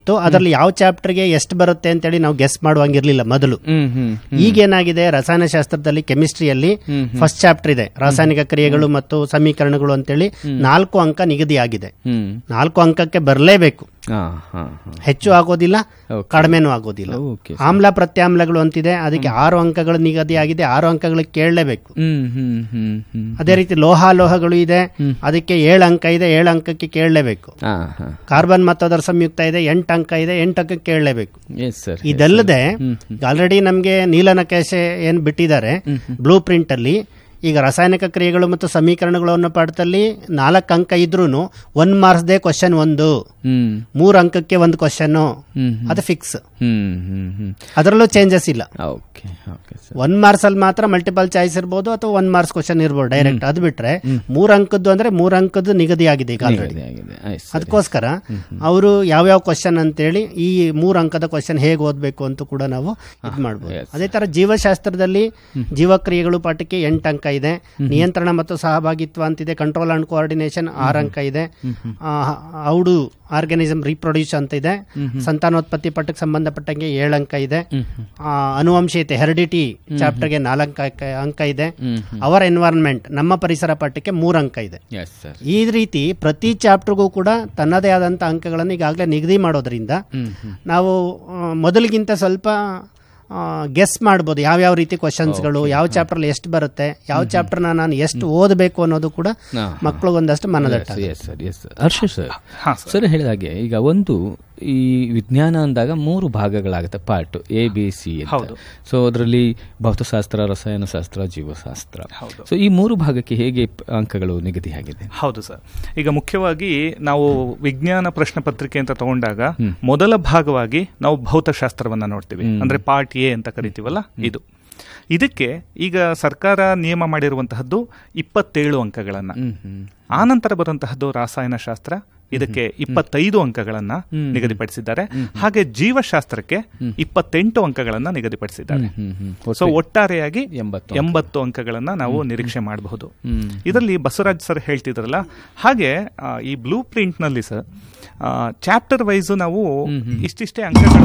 ಇತ್ತು ಅದರಲ್ಲಿ ಯಾವ ಚಾಪ್ಟರ್ಗೆ ಎಷ್ಟು ಬರುತ್ತೆ ಅಂತೇಳಿ ನಾವು ಗೆಸ್ ಮಾಡುವಂಗಿರ್ಲಿಲ್ಲ ಮೊದಲು ಹ್ಮ್ ಹ್ಮ್ ಈಗೇನಾಗಿದೆ ರಸಾಯನಶಾಸ್ತ್ರದಲ್ಲಿ ಕೆಮಿಸ್ಟ್ರಿಯಲ್ಲಿ ಫಸ್ಟ್ ಚಾಪ್ಟರ್ ಇದೆ ರಾಸಾಯನಿಕ ಕ್ರಿಯೆಗಳು ಮತ್ತು ಸಮೀಕರಣಗಳು ಅಂತೇಳಿ ನಾಲ್ಕು ಅಂಕ ನಿಗದಿಯಾಗಿದೆ ಹ್ಮ್ ನಾಲ್ಕು ಅಂಕಕ್ಕೆ ಬರಲೇಬೇಕು ಹಾ ಹಾ ಹಾ ಹೆಚ್ಚು ಆಗೋದಿಲ್ಲ Okay. ಕಡಿಮೆನೂ ಆಗೋದಿಲ್ಲ ಓಕೆ ಆಮ್ಲ ಪ್ರತ್ಯಾಮ್ಲಗಳು ಅಂತಿದೆ ಅದಕ್ಕೆ ಆರು ಅಂಕಗಳು ನಿಗದಿಯಾಗಿದೆ ಆರು ಅಂಕಗಳಿಗೆ ಕೇಳಲೇಬೇಕು ಹ್ಮ್ ಹ್ಮ್ ಹ್ಮ್ ಹ್ಮ್ ಅದೇ ರೀತಿ ಲೋಹಾಲೋಹಗಳು ಇದೆ ಅದಕ್ಕೆ ಏಳು ಅಂಕ ಇದೆ ಏಳು ಅಂಕಕ್ಕೆ ಕೇಳಲೇಬೇಕು ಹಾ ಹಾ ಕಾರ್ಬನ್ ಮತ್ತು ಅದರ ಸಂಯುಕ್ತ ಇದೆ ಎಂಟು ಅಂಕ ಇದೆ ಎಂಟು ಅಂಕಕ್ಕೆ ಕೇಳಲೇಬೇಕು ಎಸ್ ಸರ್ ಇದಲ್ಲದೆ ಆಲ್ರೆಡಿ ನಮಗೆ ನೀಲನಕಾಶೆ ಏನ್ ಬಿಟ್ಟಿದ್ದಾರೆ ಬ್ಲೂ ಪ್ರಿಂಟ್ ಅಲ್ಲಿ ಈಗ ರಾಸಾಯನಿಕ ಕ್ರಿಯೆಗಳು ಮತ್ತು ಸಮೀಕರಣಗಳು ಅನ್ನೋ ಪಾಠದಲ್ಲಿ ನಾಲ್ಕು ಅಂಕ ಇದ್ರೂ ಒನ್ ಮಾರ್ಕ್ಸ್ದೇ ಕ್ವಶನ್ ಒಂದು ಹ್ಮ್ ಮೂರು ಅಂಕಕ್ಕೆ ಒಂದು ಕ್ವಶನ್ ಹ್ಮ್ ಅದು ಫಿಕ್ಸ್ ಹ್ಮ್ ಹ್ಮ್ ಹ್ಮ್ ಅದರಲ್ಲೂ ಚೇಂಜಸ್ ಇಲ್ಲ okay okay sir one marks ಅಲ್ಲಿ ಮಾತ್ರ ಮಲ್ಟಿಪಲ್ ಚಾಯ್ಸ್ ಇರ್ಬೋದು ಅಥವಾ ಒನ್ ಮಾರ್ಕ್ಸ್ ಕ್ವಶನ್ ಇರ್ಬೋದು ಡೈರೆಕ್ಟ್ ಅದು ಬಿಟ್ರೆ ಮೂರ್ ಅಂಕದ್ದು ಅಂದ್ರೆ ಮೂರ್ ಅಂಕದ್ದು ನಿಗದಿ ಆಗಿದೆ ಈಗ ಆಲ್ರೆಡಿ ಆಗಿದೆ ಆಯ್ತು ಸರ್ ಅದಕ್ಕೋಸ್ಕರ ಅವರು ಯಾವ್ಯಾವ ಕ್ವಶನ್ ಅಂತೇಳಿ ಈ ಮೂರು ಅಂಕದ ಕ್ವಶನ್ ಹೇಗೆ ಓದಬೇಕು ಅಂತ ಕೂಡ ನಾವು ಇದು ಮಾಡ್ಬೋದು yes. ಅದೇ ತರ ಜೀವಶಾಸ್ತ್ರದಲ್ಲಿ ಜೀವಕ್ರಿಯೆಗಳು ಪಾಠಕ್ಕೆ ಎಂಟು ಅಂಕ ಇದೆ ನಿಯಂತ್ರಣ ಮತ್ತು ಸಹಭಾಗಿತ್ವ ಅಂತಿದೆ ಕಂಟ್ರೋಲ್ ಅಂಡ್ ಕೋಆರ್ಡಿನೇಷನ್ ಆರು ಅಂಕ ಇದೆ ಔಡು ಆರ್ಗನಿಸಮ್ ರೀಪ್ರೊಡ್ಯೂಸ್ ಅಂತ ಇದೆ ಸಂತಾನೋತ್ಪತ್ತಿ ಪಾಠಕ್ಕೆ ಸಂಬಂಧಪಟ್ಟಂಗೆ ಏಳು ಅಂಕ ಇದೆ ಆ, ಅನುವಂಶೀಯತೆ ಹೆರಿಡಿಟಿ ಚಾಪ್ಟರ್ಗೆ ನಾಲ್ಕು ಅಂಕ ಅಂಕ ಇದೆ ಅವರ್ ಎನ್ವೈರನ್ಮೆಂಟ್ ನಮ್ಮ ಪರಿಸರ ಪಾಠಕ್ಕೆ ಮೂರು ಅಂಕ ಇದೆ ಎಸ್ ಸರ್ ಈ ರೀತಿ ಪ್ರತಿ ಚಾಪ್ಟರ್ಗೂ ಕೂಡ ತನ್ನದೇ ಆದಂಥ ಅಂಕಗಳನ್ನು ಈಗಾಗಲೇ ನಿಗದಿ ಮಾಡೋದ್ರಿಂದ ನಾವು ಆ, ಮೊದಲಿಗಿಂತ ಸ್ವಲ್ಪ ಗೆಸ್ ಮಾಡ್ಬೋದು ಯಾವ್ಯಾವ ರೀತಿ ಕ್ವಶನ್ಸ್ಗಳು ಯಾವ ಚಾಪ್ಟರ್ ಎಷ್ಟು ಬರುತ್ತೆ ಯಾವ ಚಾಪ್ಟರ್ನ ನಾನು ಎಷ್ಟು ಓದಬೇಕು ಅನ್ನೋದು ಕೂಡ ಹಾ. ಮಕ್ಕಳು ಒಂದಷ್ಟು ಮನದಟ್ಟ yes sir yes sir Harsha sir sir ಹೇಳಿದ ಹಾಗೆ ಈಗ ಒಂದು ಈ ವಿಜ್ಞಾನ ಅಂದಾಗ ಮೂರು ಭಾಗಗಳಾಗುತ್ತೆ ಪಾರ್ಟ್ ಎ ಬಿ ಸಿ ಹೌದು. ಸೊ ಅದರಲ್ಲಿ ಭೌತಶಾಸ್ತ್ರ ರಸಾಯನಶಾಸ್ತ್ರ ಜೀವಶಾಸ್ತ್ರ ಸೊ ಈ ಮೂರು ಭಾಗಕ್ಕೆ ಹೇಗೆ ಪ- ಅಂಕಗಳು ನಿಗದಿಯಾಗಿದೆ ಹೌದು ಸರ್ ಈಗ ಮುಖ್ಯವಾಗಿ ನಾವು ವಿಜ್ಞಾನ ಪ್ರಶ್ನೆ ಪತ್ರಿಕೆ ಅಂತ ತಗೊಂಡಾಗ ಮೊದಲ ಭಾಗವಾಗಿ ನಾವು ಭೌತಶಾಸ್ತ್ರವನ್ನ ನೋಡ್ತೀವಿ ಅಂದ್ರೆ ಪಾರ್ಟ್ ಎ ಅಂತ ಕರಿತೀವಲ್ಲ ಇದು ಇದಕ್ಕೆ ಈಗ ಸರ್ಕಾರ ನಿಯಮ ಮಾಡಿರುವಂತಹದ್ದು ಇಪ್ಪತ್ತೇಳು ಅಂಕಗಳನ್ನ ಆನಂತರ ಬರುವಂತಹದ್ದು ರಾಸಾಯನಶಾಸ್ತ್ರ ಇದಕ್ಕೆ ಇಪ್ಪತ್ತೈದು ಅಂಕಗಳನ್ನ ನಿಗದಿಪಡಿಸಿದ್ದಾರೆ ಹಾಗೆ ಜೀವಶಾಸ್ತ್ರಕ್ಕೆ ಇಪ್ಪತ್ತೆಂಟು ಅಂಕಗಳನ್ನ ನಿಗದಿಪಡಿಸಿದ್ದಾರೆ ಹ್ಮ್ ಹ್ಮ್ ಸೊ ಒಟ್ಟಾರೆಯಾಗಿ ಎಂಬತ್ತು ಎಂಬತ್ತು ಅಂಕಗಳನ್ನ ನಾವು ನಿರೀಕ್ಷೆ ಮಾಡಬಹುದು ಹ್ಮ್. ಇದರಲ್ಲಿ ಬಸವರಾಜ್ ಸರ್ ಹೇಳ್ತಿದ್ರಲ್ಲ ಹಾಗೆ ಆ, ಈ ಬ್ಲೂ ಪ್ರಿಂಟ್ ನಲ್ಲಿ ಸರ್ ಚಾಪ್ಟರ್ ವೈಸ್ ನಾವು ಇಷ್ಟಿಷ್ಟೇ ಅಂಕಗಳು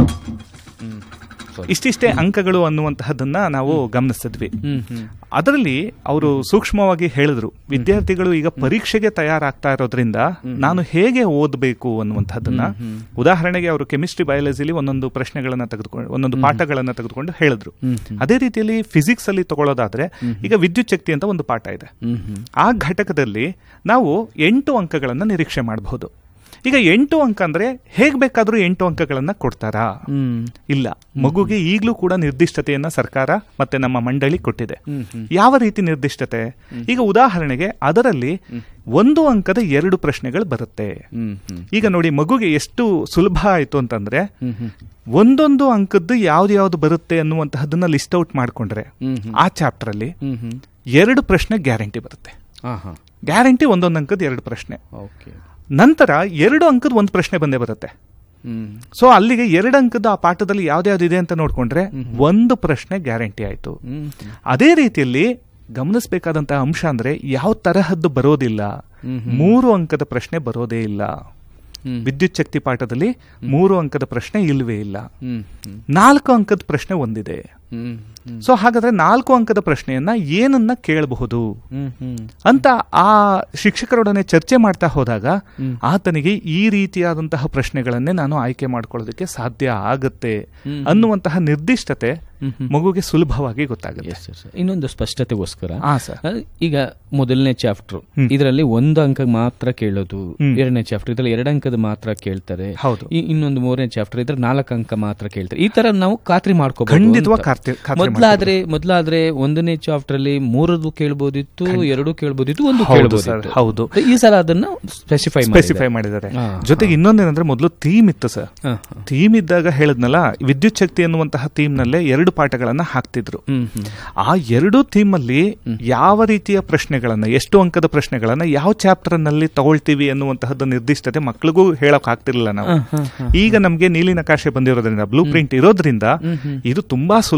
ಇಷ್ಟಿಷ್ಟೇ ಅಂಕಗಳು ಅನ್ನುವಂತಹದನ್ನ ನಾವು ಗಮನಿಸಿದ್ವಿ ಹ್ಮ್ ಹ್ಮ್ ಅದರಲ್ಲಿ ಅವರು ಸೂಕ್ಷ್ಮವಾಗಿ ಹೇಳಿದ್ರು ವಿದ್ಯಾರ್ಥಿಗಳು ಈಗ ಪರೀಕ್ಷೆಗೆ ತಯಾರಾಗ್ತಾ ಇರೋದ್ರಿಂದ ನಾನು ಹೇಗೆ ಓದಬೇಕು ಅನ್ನುವಂಥದ್ದನ್ನ ಉದಾಹರಣೆಗೆ ಅವರು ಕೆಮಿಸ್ಟ್ರಿ ಬಯಾಲಜಿಲಿ ಒಂದೊಂದು ಪ್ರಶ್ನೆಗಳನ್ನ ತೆಗೆದುಕೊಂಡು ಒಂದೊಂದು ಪಾಠಗಳನ್ನ ತೆಗೆದುಕೊಂಡು ಹೇಳಿದ್ರು ಅದೇ ರೀತಿಯಲ್ಲಿ ಫಿಸಿಕ್ಸ್ ಅಲ್ಲಿ ತಗೊಳ್ಳೋದಾದ್ರೆ ಈಗ ವಿದ್ಯುತ್ ಶಕ್ತಿ ಅಂತ ಒಂದು ಪಾಠ ಇದೆ ಹ್ಮ್ ಹ್ಮ್ ಆ ಘಟಕದಲ್ಲಿ ನಾವು ಎಂಟು ಅಂಕಗಳನ್ನ ನಿರೀಕ್ಷೆ ಮಾಡಬಹುದು ಈಗ ಎಂಟು ಅಂಕ ಅಂದ್ರೆ ಹೇಗ್ ಬೇಕಾದ್ರೂ ಎಂಟು ಅಂಕಗಳನ್ನ ಕೊಡ್ತಾರಾ ಹ್ಮ್ ಇಲ್ಲ ಮಗುಗೆ ಈಗಲೂ ಕೂಡ ನಿರ್ದಿಷ್ಟತೆಯನ್ನ ಸರ್ಕಾರ ಮತ್ತೆ ನಮ್ಮ ಮಂಡಳಿ ಕೊಟ್ಟಿದೆ ಹ್ಮ್ ಹ್ಮ್ ಯಾವ ರೀತಿ ನಿರ್ದಿಷ್ಟತೆ ಈಗ ಉದಾಹರಣೆಗೆ ಅದರಲ್ಲಿ ಒಂದು ಅಂಕದ ಎರಡು ಪ್ರಶ್ನೆಗಳು ಬರುತ್ತೆ ಹ್ಮ್ ಹ್ಮ್ ಈಗ ನೋಡಿ ಮಗುಗೆ ಎಷ್ಟು ಸುಲಭ ಆಯ್ತು ಅಂತಂದ್ರೆ ಹ್ಮ್ ಹ್ಮ್ ಒಂದೊಂದು ಅಂಕದ್ದು ಯಾವ್ದು ಯಾವ್ದು ಬರುತ್ತೆ ಅನ್ನುವಂತಹದನ್ನ ಲಿಸ್ಟ್ ಔಟ್ ಮಾಡ್ಕೊಂಡ್ರೆ ಹ್ಮ್ ಹ್ಮ್ ಆ ಚಾಪ್ಟರ್ ಅಲ್ಲಿ ಹ್ಮ್ ಹ್ಮ್ ಎರಡು ಪ್ರಶ್ನೆ ಗ್ಯಾರಂಟಿ ಬರುತ್ತೆ ಹಾ ಹಾ ಗ್ಯಾರಂಟಿ ಒಂದೊಂದು ಅಂಕದ ಎರಡು ಪ್ರಶ್ನೆ ಓಕೆ ನಂತರ ಎರಡು ಅಂಕದ ಒಂದು ಪ್ರಶ್ನೆ ಬಂದೇ ಬರುತ್ತೆ ಹ್ಮ್ ಸೊ ಅಲ್ಲಿಗೆ ಎರಡು ಅಂಕದ ಆ ಪಾಠದಲ್ಲಿ ಯಾವ್ದ್ಯಾವ್ದು ಇದೆ ಅಂತ ನೋಡ್ಕೊಂಡ್ರೆ ಒಂದು ಪ್ರಶ್ನೆ ಗ್ಯಾರಂಟಿ ಆಯ್ತು ಹ್ಮ್ ಅದೇ ರೀತಿಯಲ್ಲಿ ಗಮನಿಸಬೇಕಾದಂತಹ ಅಂಶ ಅಂದ್ರೆ ಯಾವ ತರಹದ್ದು ಬರೋದಿಲ್ಲ ಹ್ಮ್ ಮೂರು ಅಂಕದ ಪ್ರಶ್ನೆ ಬರೋದೇ ಇಲ್ಲ ಹ್ಮ್ ವಿದ್ಯುತ್ ಶಕ್ತಿ ಪಾಠದಲ್ಲಿ ಮೂರು ಅಂಕದ ಪ್ರಶ್ನೆ ಇಲ್ವೇ ಇಲ್ಲ ಹ್ಮ್ ಹ್ಮ್ ನಾಲ್ಕು ಅಂಕದ ಪ್ರಶ್ನೆ ಒಂದಿದೆ ಹ್ಮ್ ಹ್ಮ್ ಸೊ ಹಾಗಾದ್ರೆ ನಾಲ್ಕು ಅಂಕದ ಪ್ರಶ್ನೆಯನ್ನ ಏನನ್ನ ಕೇಳಬಹುದು ಹ್ಮ್ ಹ್ಮ್ ಅಂತ ಆ ಶಿಕ್ಷಕರೊಡನೆ ಚರ್ಚೆ ಮಾಡ್ತಾ ಹೋದಾಗ ಆತನಿಗೆ ಈ ರೀತಿಯಾದಂತಹ ಪ್ರಶ್ನೆಗಳನ್ನೇ ನಾನು ಆಯ್ಕೆ ಮಾಡ್ಕೊಳ್ಳೋದಕ್ಕೆ ಸಾಧ್ಯ ಆಗುತ್ತೆ ಅನ್ನುವಂತಹ ನಿರ್ದಿಷ್ಟತೆ ಮಗುಗೆ ಸುಲಭವಾಗಿ ಗೊತ್ತಾಗುತ್ತೆ ಎಸ್ ಎಸ್ ಇನ್ನೊಂದು ಸ್ಪಷ್ಟತೆಗೋಸ್ಕರ ಹಾ ಸರ್ ಅಹ್, ಈಗ ಮೊದಲನೇ ಚಾಪ್ಟರ್ ಇದರಲ್ಲಿ ಒಂದು ಅಂಕ ಮಾತ್ರ ಕೇಳೋದು ಎರಡನೇ ಚಾಪ್ಟರ್ ಇದ್ರಲ್ಲಿ ಎರಡು ಅಂಕದ ಮಾತ್ರ ಕೇಳ್ತಾರೆ ಹೌದು. ಈ- ಇನ್ನೊಂದು ಮೂರನೇ ಚಾಪ್ಟರ್ ಇದ್ರೆ ನಾಲ್ಕು ಅಂಕ ಮಾತ್ರ ಕೇಳ್ತಾರೆ ಈ ತರ ನಾವು ಖಾತ್ರಿ ಮಾಡ್ಕೋಬಹುದು ಖಂಡಿತವಾಗಿ ಖಾತ್ರಿ- ಖಾತ್ರಿ ಮೊದ್ಲಾದ್ರೆ ಮೊದ್ಲಾದ್ರೆ ಒಂದನೇ ಚಾಪ್ಟರ್ ಅಲ್ಲಿ ಮೂರದು ಕೇಳ್ಬೋದಿತ್ತು ಎರಡು ಕೇಳ್ಬೋದಿತ್ತು ಒಂದು ಹೌದು ಸರ್, ಕೇಳ್ಬೋದಿತ್ತು ಹೌದು. ಈ ಸಲ ಅದನ್ನ ಸ್ಪೆಸಿಫೈ ಸ್ಪೆಸಿಫೈ ಮಾಡಿದ್ದಾರೆ ಹಾ, ಜೊತೆಗೆ ಇನ್ನೊಂದೇನಂದ್ರೆ ಮೊದಲು ಥೀಮ್ ಇತ್ತು ಸರ್ ಥೀಮ್ ಇದ್ದಾಗ ಹೇಳಿದ್ನಲ್ಲ ವಿದ್ಯುತ್ ಶಕ್ತಿ ಅನ್ನುವಂತಹ ಥೀಮ್ ನಲ್ಲೇ ಎರಡು ಪಾಠಗಳನ್ನ ಹಾಕ್ತಿದ್ರು ಹ್ಮ್ ಹ್ಮ್ ಆ ಎರಡು ಥೀಮ್ ಅಲ್ಲಿ ಯಾವ ರೀತಿಯ ಪ್ರಶ್ನೆಗಳನ್ನ ಎಷ್ಟು ಅಂಕದ ಪ್ರಶ್ನೆಗಳನ್ನ ಯಾವ ಚಾಪ್ಟರ್ ನಲ್ಲಿ ತಗೊಳ್ತೀವಿ ಅನ್ನುವಂತಹದ್ದು ನಿರ್ದಿಷ್ಟತೆ ಮಕ್ಕಳಿಗೂ ಹೇಳಕ್ ಆಗ್ತಿರ್ಲಿಲ್ಲ ನಾವು ಈಗ ನಮ್ಗೆ ನೀಲಿ ನಕಾಶೆ ಬಂದಿರೋದ್ರಿಂದ ಬ್ಲೂ ಪ್ರಿಂಟ್ ಇರೋದ್ರಿಂದ ಇದು ತುಂಬಾ ಸುಲಭ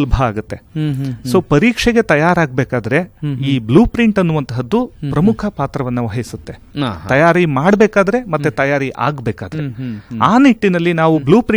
ಸುಲಭ ಆಗುತ್ತೆ ಹ್ಮ್ ಹ್ಮ್ ಸೊ ಪರೀಕ್ಷೆಗೆ ತಯಾರಾಗಬೇಕಾದ್ರೆ ಈ ಬ್ಲೂ ಪ್ರಿಂಟ್ ಅನ್ನುವಂತಹದ್ದು ಪ್ರಮುಖ ಪಾತ್ರವನ್ನು ವಹಿಸುತ್ತೆ ಹಾ, ತಯಾರಿ ಮಾಡಬೇಕಾದ್ರೆ ಮತ್ತೆ ತಯಾರಿ ಆಗ್ಬೇಕಾದ್ರೆ ಹ್ಮ್, ಹ್ಮ್, ಆ ನಿಟ್ಟಿನಲ್ಲಿ ನಾವು ಬ್ಲೂ